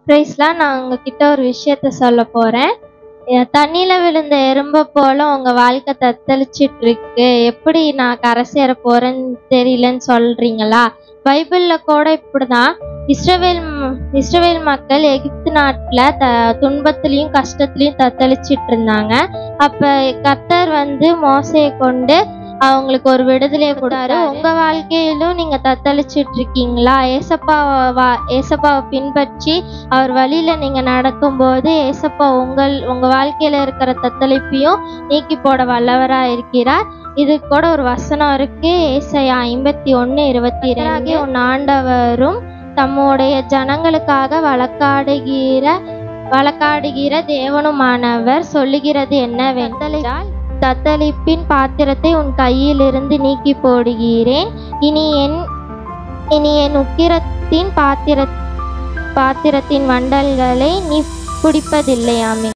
ப்ரைஸ்லாம் நான் உங்ககிட்ட ஒரு விஷயத்த சொல்ல போகிறேன் தண்ணியில் விழுந்த எறும்பை போல் உங்கள் வாழ்க்கை தத்தளிச்சிட்டு இருக்கு எப்படி நான் கரை சேர போகிறேன்னு தெரியலன்னு சொல்கிறீங்களா பைபிளில் கூட இப்படி தான் இஸ்ரவேல் ம- இஸ்ரவேல் மக்கள் எகிப்து நாட்டில் த துன்பத்துலேயும் கஷ்டத்துலேயும் தத்தளிச்சிட்டு இருந்தாங்க அப்போ கர்த்தர் வந்து மோசையை கொண்டு அவங்களுக்கு ஒரு விடுதலையை கொடுத்தாரு உங்க வாழ்க்கையிலும் நீங்க தத்தளிச்சிட்டு இருக்கீங்களா ஏசப்பா வா ஏசப்பாவை பின்பற்றி அவர் வழியில நீங்க நடக்கும்போது ஏசப்பா உங்கள் உங்க வாழ்க்கையில இருக்கிற தத்தளிப்பையும் நீக்கி போட வல்லவரா இருக்கிறார் இது கூட ஒரு வசனம் இருக்கு ஏசையா ஐம்பத்தி ஒன்னு இருபத்தி ரெண்டு உன் ஆண்டவரும் தம்முடைய ஜனங்களுக்காக வழக்காடுகிற வழக்காடுகிற தேவனுமானவர் சொல்லுகிறது என்னவென்றால் தத்தளிப்பின் பாத்திரத்தை உன் கையிலிருந்து நீக்கி போடுகிறேன் இனி என் இனி என் உக்கிரத்தின் பாத்திர பாத்திரத்தின் வண்டல்களை நீ குடிப்பதில்லையாமே